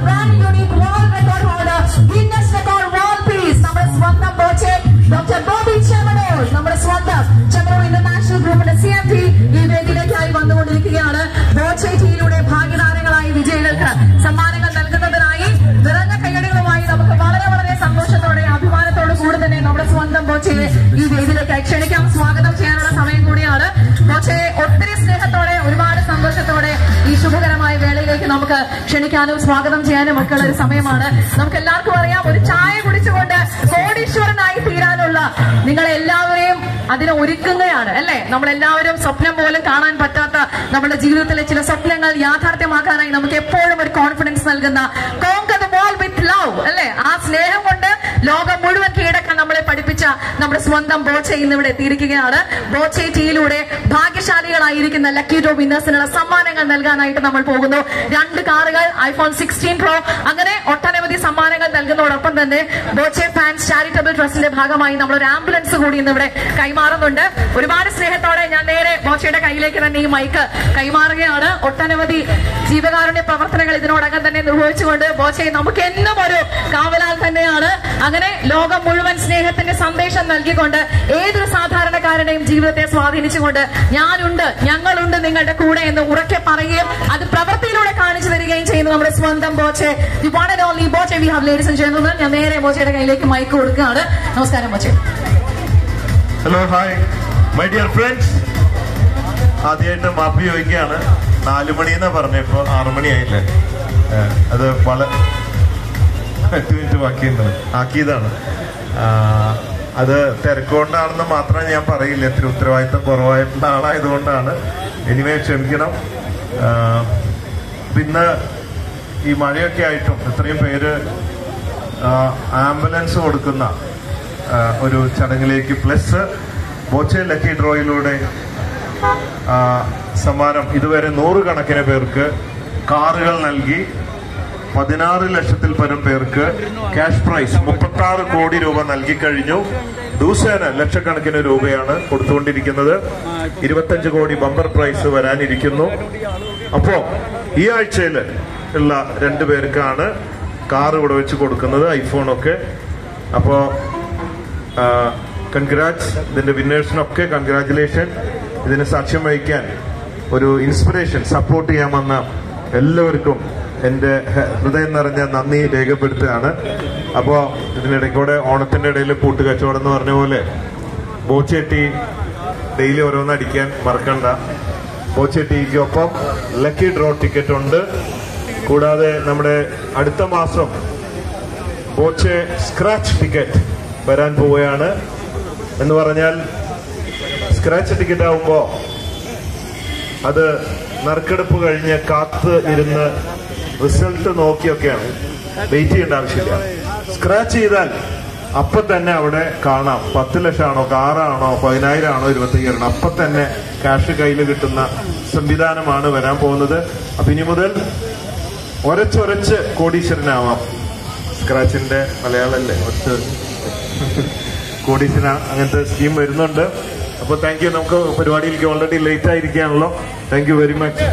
Brand unique world record holder Guinness record world peace നമ്മുടെ സ്വന്തം Boche doctor Bobby Chemmanur നമ്മുടെ സ്വന്തം ചെമനോൾ ഇന്റർനാഷണൽ ഗ്രൂപ്പിന്റെ സി എം ടി ഈ വേദിയിലേക്കായി വന്നുകൊണ്ടിരിക്കുകയാണ് ബോച്ചെ ടീയിലൂടെ ഭാഗ്യതാരങ്ങളായി വിജയികൾക്ക് സമ്മാനങ്ങൾ നൽകുന്നതിനായി നിറഞ്ഞ കൈയടികളുമായി നമുക്ക് വളരെ വളരെ സന്തോഷത്തോടെ അഭിമാനത്തോടു കൂടി തന്നെ നമ്മുടെ സ്വന്തം ബോച്ചയെ ഈ വേദിയിലേക്ക് ക്ഷണിക്കാം സ്വാഗതം ചെയ്യാനുള്ള സമയം കൂടിയാണ് ബോച്ചയെ ഒത്തിരി സ്നേഹത്തോടെ ഒരുപാട് സന്തോഷത്തോടെ ഈ ശുഭകരമായ വേളയിലേക്ക് നമുക്ക് ക്ഷണിക്കാനും സ്വാഗതം ചെയ്യാനും ഒക്കെ ഉള്ള ഒരു സമയമാണ് നമുക്ക് എല്ലാവർക്കും അറിയാം ഒരു ചായ കുടിച്ചുകൊണ്ട് കോടീശ്വരനായി തീരാനുള്ള നിങ്ങളെ എല്ലാവരെയും അതിനെ ഒരുക്കുകയാണ് അല്ലെ നമ്മളെല്ലാവരും സ്വപ്നം പോലും കാണാൻ പറ്റാത്ത നമ്മുടെ ജീവിതത്തിലെ ചില സ്വപ്നങ്ങൾ യാഥാർത്ഥ്യമാക്കാനായി നമുക്ക് എപ്പോഴും ഒരു കോൺഫിഡൻസ് നൽകുന്ന conquer the world with love അല്ലെ ആ സ്നേഹം കൊണ്ട് ലോകം മുഴുവൻ കീഴടക്കാൻ നമ്മളെ പഠിപ്പിച്ച നമ്മുടെ സ്വന്തം ബോച്ചെ ഇന്ന് ഇവിടെ എത്തിയിരിക്കുകയാണ് ബോച്ചെ ടീയിലൂടെ ഭാഗ്യശാലികളായിരിക്കുന്ന ലക്കി ഡ്രോ വിന്നേഴ്സിനുള്ള സമ്മാനങ്ങൾ നൽകാനായിട്ട് നമ്മൾ പോകുന്നു രണ്ട് കാറുകൾ ഐഫോൺ സിക്സ്റ്റീൻ പ്രോ അങ്ങനെ ഒട്ടനവധി സമ്മാനങ്ങൾ നൽകുന്നതോടൊപ്പം തന്നെ ബോച്ചെ ഫാൻസ് ചാരിറ്റബിൾ ട്രസ്റ്റിന്റെ ഭാഗമായി നമ്മൾ ഒരു ആംബുലൻസ് കൂടി ഇന്ന് ഇവിടെ കൈമാറുന്നുണ്ട് ഒരുപാട് സ്നേഹത്തോടെ ഞാൻ നേരെ ബോച്ചയുടെ കയ്യിലേക്ക് തന്നെ ഈ മൈക്ക് കൈമാറുകയാണ് ഒട്ടനവധി ജീവകാരുണ്യ പ്രവർത്തനങ്ങൾ ഇതിനോടകം തന്നെ നിർവഹിച്ചുകൊണ്ട് ബോച്ചെ നമുക്ക് എന്നും ഒരു കാവലാൽ തന്നെയാണ് അങ്ങനെ ലോകം മുഴുവൻ സ്നേഹത്തിന്റെ സന്ദേശം നൽകിക്കൊണ്ട് ഏതൊരു സാധാരണക്കാരനെയും ജീവിതത്തെ സ്വാധീനിച്ചുകൊണ്ട് ഞാനുണ്ട് ഞങ്ങളുണ്ട് നിങ്ങളുടെ കൂടെ എന്ന് ഉറക്കെ പറയുകയും അത് പ്രവൃത്തിയിലൂടെ കാണിച്ചു തരികയും ചെയ്യുന്ന നമ്മുടെ സ്വന്തം Boche the one and only Boche we have ladies and gentlemen ഞാൻ നേരെ ബോച്ചയുടെ കയ്യിലേക്ക് മൈക്ക് കൊടുക്കുകയാണ് നമസ്കാരം Boche hello hi my dear friends ആദ്യമായിട്ട് മാപ്പ് ചോദിക്കുകയാണ് നാലു മണി എന്നാ പറഞ്ഞ ഇപ്പൊ ആറു മണിയായില്ലേ ഏഹ്, അത് വളരെ എട്ട് മിനിറ്റ് ബാക്കിയുണ്ട് ആക്കിയതാണ് ആഹ്, അത് തിരക്കുകൊണ്ടാണെന്ന് മാത്രം ഞാൻ പറയില്ല ഇത്തിരി ഉത്തരവാദിത്തം കുറവായിട്ടുള്ള ആളായതുകൊണ്ടാണ് എനിവേ ക്ഷമിക്കണം ആഹ്, പിന്നെ ഈ മഴയൊക്കെ ആയിട്ടും ഇത്രയും പേര് ആഹ്, ആംബുലൻസ് കൊടുക്കുന്ന ആഹ്, ഒരു ചടങ്ങിലേക്ക് പ്ലസ് ബോച്ചെ ലക്കി ഡ്രോയിലൂടെ ആ, സമ്മാനം ഇതുവരെ നൂറുകണക്കിന് പേർക്ക് കാറുകൾ നൽകി പതിനാറ് ലക്ഷത്തിൽ പരം പേർക്ക് ക്യാഷ് പ്രൈസ് മുപ്പത്തി ആറ് കോടി രൂപ നൽകി കഴിഞ്ഞു ദിവസേന ലക്ഷക്കണക്കിന് രൂപയാണ് കൊടുത്തുകൊണ്ടിരിക്കുന്നത് ഇരുപത്തഞ്ച് കോടി ബമ്പർ പ്രൈസ് വരാനിരിക്കുന്നു അപ്പോ ഈ ആഴ്ചയിൽ ഉള്ള രണ്ടു പേർക്കാണ് കാർ ഇവിടെ വെച്ച് കൊടുക്കുന്നത് ഐഫോണൊക്കെ അപ്പോ കൺഗ്രാറ്റ്സ് ഇതിന്റെ വിന്നേഴ്സിനൊക്കെ കൺഗ്രാറ്റുലേഷൻ ഇതിന് സാക്ഷ്യം വഹിക്കാൻ ഒരു ഇൻസ്പിറേഷൻ സപ്പോർട്ട് ചെയ്യാൻ വന്ന എല്ലാവർക്കും എന്റെ ഹ- ഹൃദയം നിറഞ്ഞ നന്ദി രേഖപ്പെടുത്തുകയാണ് അപ്പോ ഇതിനിടയ്ക്കൂടെ ഓണത്തിന്റെ ഇടയിൽ കൂട്ടുകച്ചവടം എന്ന് പറഞ്ഞ പോലെ ബോച്ചേട്ടി ഡെയിലി ഓരോന്ന് അടിക്കാൻ മറക്കണ്ട ബോച്ചേട്ടിക്കൊപ്പം ലക്കി ഡ്രോ ടിക്കറ്റ് ഉണ്ട് കൂടാതെ നമ്മുടെ അടുത്ത മാസം ബോച്ചെ സ്ക്രാച്ച് ടിക്കറ്റ് വരാൻ പോവുകയാണ് എന്ന് പറഞ്ഞാൽ സ്ക്രാച്ച് ടിക്കറ്റ് ആവുമ്പോ അത് നറുക്കെടുപ്പ് കഴിഞ്ഞ് കാത്ത് ഇരുന്ന് റിസൾട്ട് നോക്കിയൊക്കെയാണ് വെയിറ്റ് ചെയ്യേണ്ട ആവശ്യമില്ല സ്ക്രാച്ച് ചെയ്താൽ അപ്പൊ തന്നെ അവിടെ കാണാം പത്ത് ലക്ഷമാണോ കാറാണോ പതിനായിരം ആണോ ഇരുപത്തയ്യായിരം അപ്പൊ തന്നെ ക്യാഷ് കയ്യിൽ കിട്ടുന്ന സംവിധാനമാണ് വരാൻ പോകുന്നത് അപ്പൊ ഇനി മുതൽ ഒരച്ചൊരച്ച് കോടീശ്വരനാവാം സ്ക്രാച്ചിന്റെ മലയാളല്ലേ ഒറ്റ കോടീശ്വര അങ്ങനത്തെ സ്കീം വരുന്നുണ്ട് അപ്പൊ താങ്ക് യു നമുക്ക് പരിപാടിയിലേക്ക് ഓൾറെഡി ലേറ്റ് ആയിരിക്കുകയാണല്ലോ thank you very much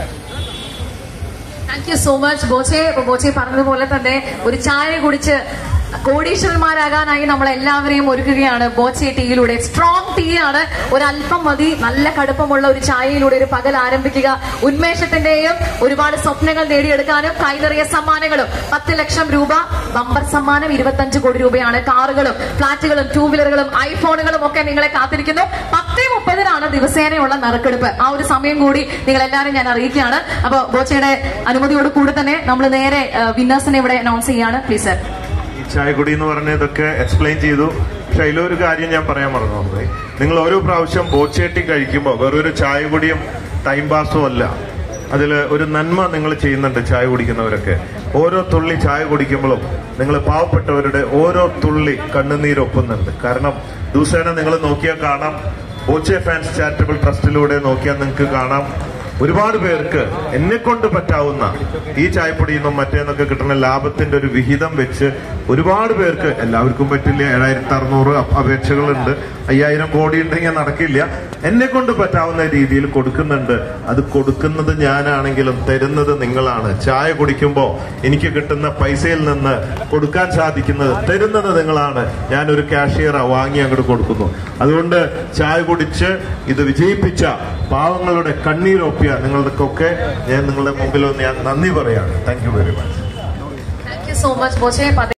thank you so much Boche ഇപ്പൊ ബോച്ചെ പറഞ്ഞതുപോലെ തന്നെ ഒരു ചായ കുടിച്ച് കോടീശ്വരന്മാരാകാനായി നമ്മൾ എല്ലാവരെയും ഒരുക്കുകയാണ് ബോച്ചെ ടീയിലൂടെ സ്ട്രോങ് ടീ ആണ് ഒരല്പം മതി നല്ല കടുപ്പമുള്ള ഒരു ചായയിലൂടെ ഒരു പകൽ ആരംഭിക്കുക ഉന്മേഷത്തിന്റെയും ഒരുപാട് സ്വപ്നങ്ങൾ നേടിയെടുക്കാനും കൈനിറിയ സമ്മാനങ്ങളും പത്ത് ലക്ഷം രൂപ ബമ്പർ സമ്മാനം ഇരുപത്തഞ്ച് കോടി രൂപയാണ് കാറുകളും ഫ്ളാറ്റുകളും ടൂ വീലറുകളും ഐഫോണുകളും ഒക്കെ നിങ്ങളെ കാത്തിരിക്കുന്നു പത്തേ മുപ്പതിനാണ് ദിവസേനയുള്ള നറുക്കെടുപ്പ് ആ ഒരു സമയം കൂടി നിങ്ങൾ എല്ലാവരും ഞാൻ അറിയിക്കുകയാണ് അപ്പൊ ബോച്ചയുടെ അനുമതിയോട് കൂടി തന്നെ നമ്മൾ നേരെ വിന്നേഴ്സിനെ ഇവിടെ അനൗൺസ് ചെയ്യാണ് പ്ലീസ് സർ ഈ ചായകുടി എന്ന് പറഞ്ഞ ഇതൊക്കെ എക്സ്പ്ലെയിൻ ചെയ്തു പക്ഷെ അതിലൊരു കാര്യം ഞാൻ പറയാൻ മറന്നു പോയി. നിങ്ങൾ ഓരോ പ്രാവശ്യം ബോച്ചേട്ടി കഴിക്കുമ്പോൾ വെറൊരു ചായ കുടിയും ടൈം പാസും അല്ല അതിൽ ഒരു നന്മ നിങ്ങൾ ചെയ്യുന്നുണ്ട് ചായ കുടിക്കുന്നവരൊക്കെ ഓരോ തുള്ളി ചായ കുടിക്കുമ്പോഴും നിങ്ങൾ പാവപ്പെട്ടവരുടെ ഓരോ തുള്ളി കണ്ണുനീരൊപ്പുന്നുണ്ട് കാരണം ദിവസേന നിങ്ങൾ നോക്കിയാൽ കാണാം ബോച്ചെ ഫാൻസ് ചാരിറ്റബിൾ ട്രസ്റ്റിലൂടെ നോക്കിയാൽ നിങ്ങൾക്ക് കാണാം ഒരുപാട് പേർക്ക് എന്നെ കൊണ്ട് പറ്റാവുന്ന ഈ ചായപ്പൊടിയിൽ നിന്നും മറ്റേന്നൊക്കെ കിട്ടുന്ന ലാഭത്തിന്റെ ഒരു വിഹിതം വെച്ച് ഒരുപാട് പേർക്ക് എല്ലാവർക്കും പറ്റില്ല ഏഴായിരത്തി അറുന്നൂറ് അപേക്ഷകളുണ്ട് അയ്യായിരം കോടി ഉണ്ടെങ്കിൽ നടക്കില്ല എന്നെ കൊണ്ട് പറ്റാവുന്ന രീതിയിൽ കൊടുക്കുന്നുണ്ട് അത് കൊടുക്കുന്നത് ഞാനാണെങ്കിലും തരുന്നത് നിങ്ങളാണ് ചായ കുടിക്കുമ്പോൾ എനിക്ക് കിട്ടുന്ന പൈസയിൽ നിന്ന് കൊടുക്കാൻ സാധിക്കുന്നത് തരുന്നത് നിങ്ങളാണ് ഞാനൊരു കാഷ്യറാ വാങ്ങി അങ്ങോട്ട് കൊടുക്കുന്നു അതുകൊണ്ട് ചായ കുടിച്ച് ഇത് വിജയിപ്പിച്ച പാവങ്ങളുടെ കണ്ണീരൊപ്പിയ നിങ്ങൾക്കൊക്കെ ഞാൻ നിങ്ങളുടെ മുമ്പിൽ ഒന്ന് ഞാൻ നന്ദി പറയാണ് thank you very much Thank you so much, Boche.